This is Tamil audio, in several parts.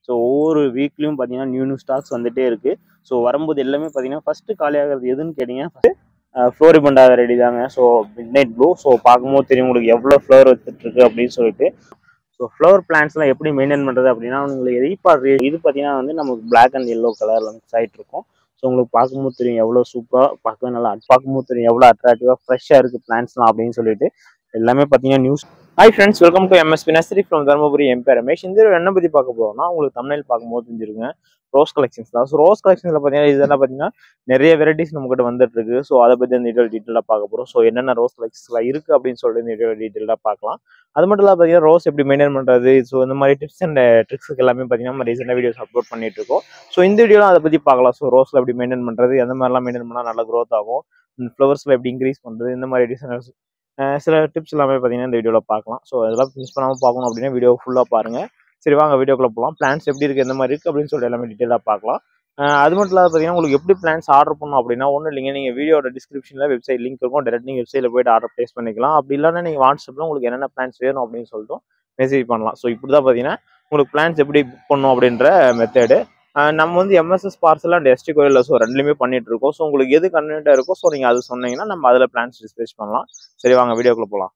ஸோ ஒவ்வொரு வீக்லையும் பார்த்தீங்கன்னா நியூ நியூ ஸ்டாக்ஸ் வந்துட்டே இருக்கு ஸோ வரும்போது எல்லாமே பார்த்தீங்கன்னா ஃபர்ஸ்ட் காலியாகிறது எதுன்னு கேட்டீங்க ஃப்ளோரிபண்டா ரெடி தாங்க so midnight blue so பார்க்கும்போது தெரியும் உங்களுக்கு எவ்வளோ ஃப்ளவர் வந்துட்டு இருக்கு அப்படின்னு சொல்லிட்டு ஸோ ஃப்ளவர் பிளான்ஸ்லாம் எப்படி மெயின்டைன் பண்ணுறது அப்படின்னா உங்களுக்கு ரீபார் இது பார்த்தீங்கன்னா வந்து நமக்கு பிளாக் அண்ட் எல்லோ கலரில் வந்து சைட் இருக்கும் ஸோ உங்களுக்கு பார்க்கும்போது தெரியும் எவ்வளோ சூப்பராக பார்க்கவே நல்லா பார்க்கும்போது தெரியும் எவ்வளோ அட்ராக்டிவாக ஃப்ரெஷ்ஷாக இருக்குது பிளான்ஸ்லாம் அப்படின்னு சொல்லிட்டு எல்லாமே பார்த்தீங்கன்னா news hi friends welcome to MSP nursery from Dharmapuri எம்பே ரமேஷ் இந்த video என்ன பற்றி பார்க்க போகிறோம்னா உங்களுக்கு தமிழில் பார்க்கும்போது தெரிஞ்சிருங்க ரோஸ் கலெக்ஷன்ஸ் தான் ஸோ ரோஸ் கலெக்ஷன்ஸில் பார்த்தீங்கன்னா இதெல்லாம் பார்த்தீங்கன்னா நிறைய வெரைட்டிஸ் நம்மகிட்ட வந்துட்டு இருக்கு ஸோ அதை பற்றி அந்த டீட்டெயில் டீட்டெயிலாக பார்க்க போகிறோம் ஸோ என்னென்ன ரோஸ் கலெக்ஷன்ஸ்லாம் இருக்குது அப்படின்னு சொல்லிட்டு இந்த வீடியோ டீட்டெயிலாக பார்க்கலாம் அது மட்டும் இல்லாமல் பார்த்தீங்கன்னா ரோஸ் எப்படி மெயின்டைன் பண்ணுறது ஸோ இந்த மாதிரி டிப்ஸ் அண்ட் ட்ரிக்ஸுக்கு எல்லாமே பார்த்தீங்கன்னா நம்ம ரீசெண்டாக வீடியோஸ் அப்லோட் பண்ணிட்டு இருக்கோம் ஸோ இந்த வீடியோலாம் அதை பற்றி பார்க்கலாம் ஸோ ரோஸில் எப்படி மெயின்டைன் பண்ணுறது எந்த மாதிரிலாம் மெயின்டைன் பண்ணால் நல்ல க்ரோத் ஆகும் ஃப்ளவர்ஸில் எப்படி இன்க்ரீஸ் பண்ணுறது இந்த மாதிரி டிசைனர்ஸ் சில டிப்ஸ் எல்லாமே பார்த்தீங்கன்னா இந்த வீடியோவில் பார்க்கலாம் ஸோ இதெல்லாம் மிஸ் பண்ணாமல் பார்க்கணும் அப்படின்னா வீடியோ ஃபுல்லாக பாருங்கள் சரி வாங்க வீடியோக்குள்ள போகலாம் பிளான்ஸ் எப்படி இருக்குது எந்த மாதிரி இருக்குது அப்படின்னு சொல்லிட்டு எல்லாமே டீட்டெயிலாக பார்க்கலாம் அஹ் அது மட்டும் இல்லாத பார்த்தீங்கன்னா உங்களுக்கு எப்படி பிளான்ஸ் ஆர்டர் பண்ணணும் அப்படின்னா ஒன்றும் இல்லைங்க நீங்கள் வீடியோட டிஸ்கிரிப்ஷனில் வெப்சைட் லிங்க் இருக்கும் டேரக்ட் நீங்கள் வெப்சைட்டில் போயிட்டு ஆர்டர் ப்ளேஸ் பண்ணிக்கலாம் அப்படி இல்லைன்னா நீங்கள் வாட்ஸ்அப்பில் உங்களுக்கு என்னென்ன பிளான்ஸ் வேணும் அப்படின்னு சொல்லிட்டு மெசேஜ் பண்ணலாம் ஸோ இப்படி தான் பார்த்தீங்கன்னா உங்களுக்கு பிளான்ஸ் எப்படி புக் பண்ணணும் அப்படின்ற மெத்தடு நம்ம வந்து எம்எஸ்எஸ் பார்சல் அண்ட் எஸ்டி கோயில் ஸோ ரெண்டுலையுமே பண்ணிட்டு இருக்கோம் ஸோ உங்களுக்கு எது கன்வீனியாக இருக்கோ ஸோ நீங்கள் அது சொன்னீங்கன்னா நம்ம அதில் பிளான்ஸ் டிஸ்பேஸ் பண்ணலாம் சரி வாங்க வீடியோக்குள்ள போகலாம்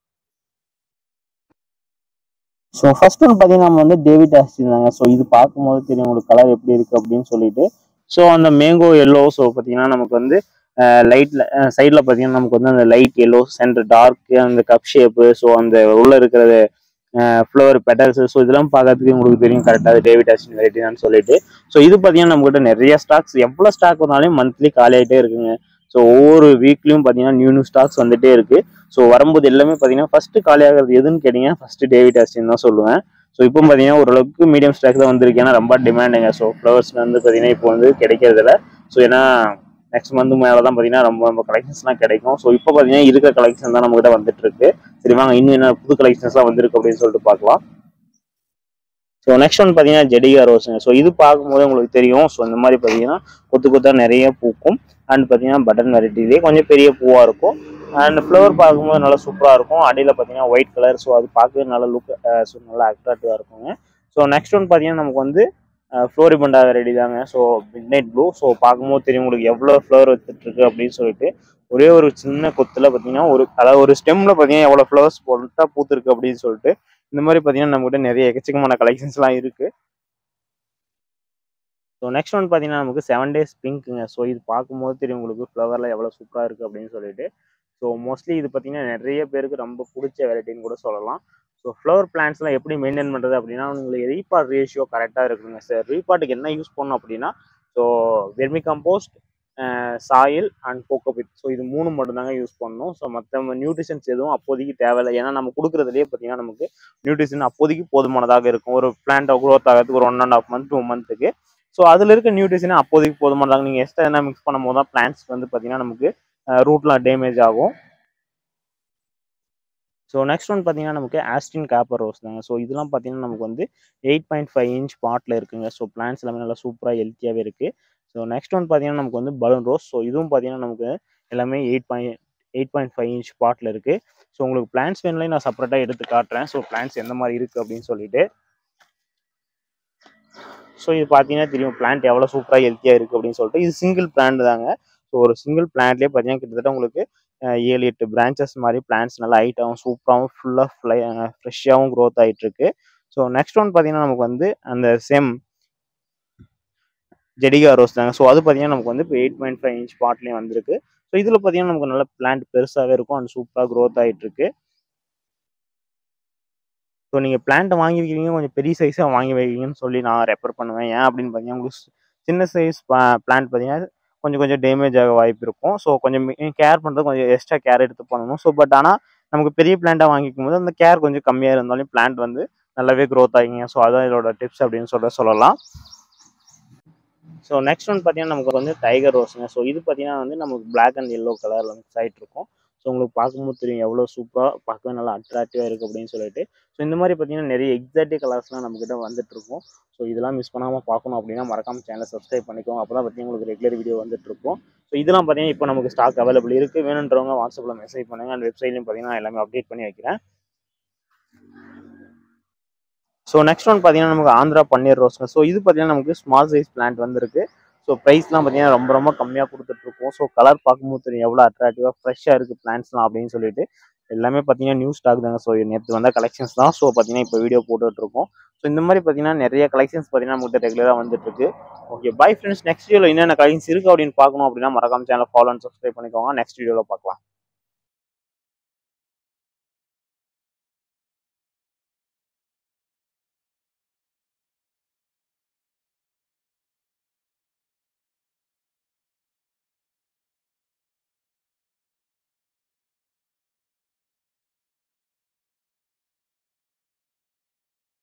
ஸோ ஃபர்ஸ்ட் ஒன் பார்த்தீங்கன்னா நம்ம வந்து டேவிட் ஆஸ்டின் ஸோ இது பார்க்கும்போது தெரியும் உங்களுக்கு கலர் எப்படி இருக்கு அப்படின்னு சொல்லிட்டு ஸோ அந்த மேங்கோ எல்லோ ஸோ பார்த்தீங்கன்னா நமக்கு வந்து லைட்ல சைடில் பார்த்தீங்கன்னா நமக்கு வந்து அந்த லைட் எல்லோ சென்டர் டார்க் அந்த கப் ஷேப்பு ஸோ அந்த உள்ள இருக்கிறது ஃப்ளவர் பெட்டல்ஸ் ஸோ இதெல்லாம் பார்க்கறதுக்கு உங்களுக்கு தெரியும் கரெக்டாக டேவிட் ஆஸ்டின் வெரைட்டி தான் சொல்லிட்டு ஸோ இது பார்த்தீங்கன்னா நம்மகிட்ட நிறைய ஸ்டாக்ஸ் எவ்வளோ ஸ்டாக் வந்தாலும் மந்த்லி காலி ஆகிட்டே இருக்குங்க ஸோ ஒவ்வொரு வீக்லையும் பார்த்தீங்கன்னா நியூ நியூ ஸ்டாக்ஸ் வந்துட்டே இருக்கு ஸோ வரும்போது எல்லாமே பார்த்தீங்கன்னா ஃபர்ஸ்ட் காலி ஆகிறது எதுன்னு கேட்டீங்கன்னா ஃபர்ஸ்ட் டேவிட் ஆஸ்டின் தான் சொல்லுவேன் ஸோ இப்போ பார்த்தீங்கன்னா ஓரளவுக்கு மீடியம் ஸ்டாக் தான் வந்திருக்கு ஏன்னா ரொம்ப டிமாண்டுங்க ஸோ ஃப்ளவர்ஸ் வந்து பார்த்தீங்கன்னா இப்போ வந்து கிடைக்கிறதில்ல ஸோ ஏன்னா நெக்ஸ்ட் மந்த் மேலே தான் பார்த்தீங்கன்னா ரொம்ப ரொம்ப கலெக்ஷன்ஸ்லாம் கிடைக்கும் ஸோ இப்போ பார்த்தீங்கன்னா இருக்கிற கலெக்ஷன் தான் நம்மகிட்ட வந்துட்டு இருக்கு சரி வாங்க இன்னும் என்ன புது கலெக்ஷன்ஸ்லாம் வந்திருக்கு அப்படின்னு சொல்லிட்டு பார்க்கலாம் ஸோ நெக்ஸ்ட் ஒன் பார்த்தீங்கன்னா ஜெடிகா ரோஸுங்க ஸோ இது பார்க்கும்போது உங்களுக்கு தெரியும் ஸோ இந்த மாதிரி பார்த்தீங்கன்னா கொத்து கொத்தா நிறைய பூக்கும் அண்ட் பார்த்தீங்கன்னா பட்டன் வெரைட்டிலேயே கொஞ்சம் பெரிய பூவாக இருக்கும் அண்ட் ஃப்ளவர் பார்க்கும்போது நல்லா சூப்பராக இருக்கும் அடியில் பார்த்தீங்கன்னா ஒயிட் கலர் ஸோ அது பார்க்கவே நல்ல லுக் ஸோ நல்லா அட்ராக்டிவாக இருக்குங்க ஸோ நெக்ஸ்ட் ஒன் பார்த்தீங்கன்னா நமக்கு வந்து ஃப்ளோரிபண்டா வெரைட்டி தாங்க so midnight blue so பார்க்கும்போது தெரியும் உங்களுக்கு எவ்வளோ ஃப்ளவர் வந்துட்டு இருக்கு அப்படின்னு சொல்லிட்டு ஒரே ஒரு சின்ன கொத்தில் பார்த்தீங்கன்னா ஒரு அதாவது ஒரு ஸ்டெம்மில் பார்த்தீங்கன்னா எவ்வளோ ஃப்ளவர்ஸ் போட்டா பூத்துருக்கு அப்படின்னு சொல்லிட்டு இந்த மாதிரி பார்த்தீங்கன்னா நம்மகிட்ட நிறைய எக்கச்சக்கமான கலெக்ஷன்ஸ்லாம் இருக்கு ஸோ நெக்ஸ்ட் ஒன் பார்த்தீங்கன்னா நமக்கு செவன் டேஸ் பிங்க்குங்க ஸோ இது பார்க்கும்போது தெரியும் உங்களுக்கு ஃப்ளவரில் எவ்வளோ சூப்பராக இருக்குது அப்படின்னு சொல்லிட்டு ஸோ மோஸ்ட்லி இது பார்த்தீங்கன்னா நிறைய பேருக்கு ரொம்ப பிடிச்ச வெரைட்டின்னு கூட சொல்லலாம் ஸோ ஃப்ளவர் பிளான்ஸ்லாம் எப்படி மெயின்டைன் பண்ணுறது அப்படின்னா உங்களுக்கு ரீபாட் ரேஷியோ கரெக்டாக இருக்குங்க சார் ரீபாட்டுக்கு என்ன யூஸ் பண்ணணும் அப்படின்னா so vermicompost soil and cocopeat so இது மூணு மட்டும்தாங்க யூஸ் பண்ணணும் ஸோ மற்ற நியூட்ரிஷன்ஸ் எதுவும் அப்போதைக்கு தேவையில்லை ஏன்னா நம்ம கொடுக்குறதுலேயே பார்த்தீங்கன்னா நமக்கு நியூட்ரிஷன் அப்போதைக்கு போதுமானதாக இருக்கும் ஒரு பிளான்ட்டை க்ரோத் ஆகிறதுக்கு ஒரு one and half month two மந்த்துக்கு ஸோ அதில் இருக்க நியூட்ரிஷனை அப்போதைக்கு போதுமானதாக நீங்கள் எக்ஸ்ட்ரா என்ன மிக்ஸ் பண்ணும் போது தான் பிளான்ஸ் வந்து பார்த்தீங்கன்னா நமக்கு ரூட்லாம் டேமேஜ் ஆகும் ஸோ நெக்ஸ்ட் ஒன் பார்த்தீங்கன்னா நமக்கு ஆஸ்டின் காப்பர் ரோஸ் தாங்க ஸோ இதெல்லாம் பார்த்தீங்கன்னா நமக்கு வந்து எயிட் பாயிண்ட் ஃபைவ் இன்ச் பாட்டில் இருக்குங்க ஸோ பிளான்ஸ் எல்லாமே நல்லா சூப்பராக ஹெல்த்தியாகவே இருக்குது ஸோ நெக்ஸ்ட் ஒன் பார்த்தீங்கன்னா நமக்கு வந்து பலூன் ரோஸ் ஸோ இதுவும் பார்த்தீங்கன்னா நமக்கு எல்லாமே eight point eight point five inch பாட்டில் இருக்குது ஸோ உங்களுக்கு பிளான்ஸ் வேணும்லையும் நான் செப்பரேட்டாக எடுத்து காட்டுறேன் ஸோ பிளான்ஸ் எந்த மாதிரி இருக்குது அப்படின்னு சொல்லிட்டு ஸோ இது பார்த்தீங்கன்னா தெரியும் பிளான்ட் எவ்வளோ சூப்பராக ஹெல்த்தியாக இருக்குது அப்படின்னு சொல்லிட்டு இது சிங்கிள் பிளான்ட் தாங்க ஸோ ஒரு சிங்கிள் பிளான்ட்லேயே பார்த்தீங்கன்னா கிட்டத்தட்ட உங்களுக்கு ஏழு எட்டு பிரான்ச்சஸ் மாதிரி பிளான்ஸ் நல்லா ஹைட்டாகவும் சூப்பராகவும் ஃபுல்லாக ஃப்ளை ஃப்ரெஷ்ஷாகவும் க்ரோத் ஆகிட்டு இருக்கு ஸோ நெக்ஸ்ட் ஒன் பார்த்தீங்கன்னா நமக்கு வந்து அந்த சேம் ஜெடிகா ரோஸ் தாங்க ஸோ அது பார்த்தீங்கன்னா நமக்கு வந்து இப்போ எயிட் பாயிண்ட் ஃபைவ் இன்ச் பாட்லேயும் வந்திருக்கு ஸோ இதில் பார்த்தீங்கன்னா நமக்கு நல்ல பிளான்ட் பெருசாகவே இருக்கும் அண்ட் சூப்பராக க்ரோத் ஆகிட்டு இருக்கு ஸோ நீங்கள் பிளான்ட்டை வாங்கி வைக்கிறீங்க கொஞ்சம் பெரிய சைஸாக வாங்கி வைக்கிறீங்கன்னு சொல்லி நான் ரெஃபர் பண்ணுவேன் ஏன் அப்படின்னு பார்த்தீங்கன்னா உங்களுக்கு சின்ன சைஸ் பிளான்ட் பார்த்தீங்கன்னா கொஞ்சம் கொஞ்சம் டேமேஜ் ஆக வாய்ப்பு இருக்கும் ஸோ கொஞ்சம் கேர் பண்ணுறது கொஞ்சம் எக்ஸ்ட்ரா கேர் எடுத்து பண்ணணும் ஸோ பட் ஆனால் நமக்கு பெரிய பிளான்ட்டாக வாங்கிக்கும் போது அந்த கேர் கொஞ்சம் கம்மியாக இருந்தாலும் பிளான்ட் வந்து நல்லாவே க்ரோத் ஆகிங்க ஸோ அதான் இதோட டிப்ஸ் அப்படின்னு சொல்ல சொல்லலாம் ஸோ நெக்ஸ்ட் ஒன் பார்த்தீங்கன்னா நமக்கு வந்து டைகர் ரோஸுங்க ஸோ இது பார்த்தீங்கன்னா வந்து நமக்கு பிளாக் அண்ட் எல்லோ கலரில் வந்து சைட் இருக்கும் ஸோ உங்களுக்கு பார்க்கும்போது தெரியும் எவ்வளோ சூப்பராக பார்க்கவே நல்லா அட்ராக்டிவாக இருக்குது அப்படின்னு சொல்லிட்டு ஸோ இந்த மாதிரி பார்த்தீங்கன்னா நிறைய எக்ஸாக்டிவ் கலர்ஸ்லாம் நம்மக்கிட்ட வந்துட்டு இருக்கும் ஸோ இதெல்லாம் மிஸ் பண்ணாமல் பார்க்கணும் அப்படின்னா மறக்காம சேனலை சப்ஸ்கிரைப் பண்ணிக்கோங்க அப்போ தான் பார்த்தீங்கன்னா உங்களுக்கு ரெகுலர் வீடியோ வந்துட்டு இருக்கும் ஸோ இதெல்லாம் பார்த்தீங்கன்னா இப்போ நமக்கு ஸ்டாக் அவைலபிள் இருக்குது வேணுன்றவங்க வாட்ஸ்அப்பில் மெசேஜ் பண்ணுங்கள் அண்ட் வெப்சைட்லையும் பார்த்தீங்கன்னா எல்லாமே அப்டேட் பண்ணி வைக்கிறேன் ஸோ நெக்ஸ்ட் ஒன் பார்த்தீங்கன்னா நமக்கு ஆந்திரா பன்னீர் ரோஸ்ங்க ஸோ இது பார்த்தீங்கன்னா நமக்கு ஸ்மால் சைஸ் பிளான்ட் வந்திருக்கு ஸோ ப்ரைஸ்லாம் பார்த்தீங்கன்னா ரொம்ப ரொம்ப கம்மியாக கொடுத்துட்ருக்கோம் ஸோ கலர் பார்க்கும்போது தெரியும் எவ்வளோ அட்ராக்டிவாக ஃப்ரெஷ்ஷாக இருக்குது பிளான்ட்ஸ்லாம் அப்படின்னு சொல்லிட்டு எல்லாமே பார்த்தீங்கன்னா நியூ ஸ்டாக் தாங்க ஸோ நேற்று வந்த கலெக்ஷன்ஸ் தான் ஸோ பார்த்தீங்கன்னா இப்போ வீடியோ போட்டுட்ருக்கோம் ஸோ இந்த மாதிரி பார்த்தீங்கன்னா நிறைய கலெக்ஷன்ஸ் பார்த்தீங்கன்னா நம்மகிட்ட ரெகுலராக வந்துட்டு இருக்கு ஓகே பை ஃப்ரெண்ட்ஸ் நெக்ஸ்ட் வீடியோவில் என்னென்ன கலெக்ஷன்ஸ் இருக்குது அப்படின்னு பார்க்கணும் அப்படின்னா மறக்காம சேனல் ஃபாலோ அண்ட் சப்ஸ்கிரைப் பண்ணிக்கோங்க நெக்ஸ்ட் வீடியோவில் பார்க்கலாம்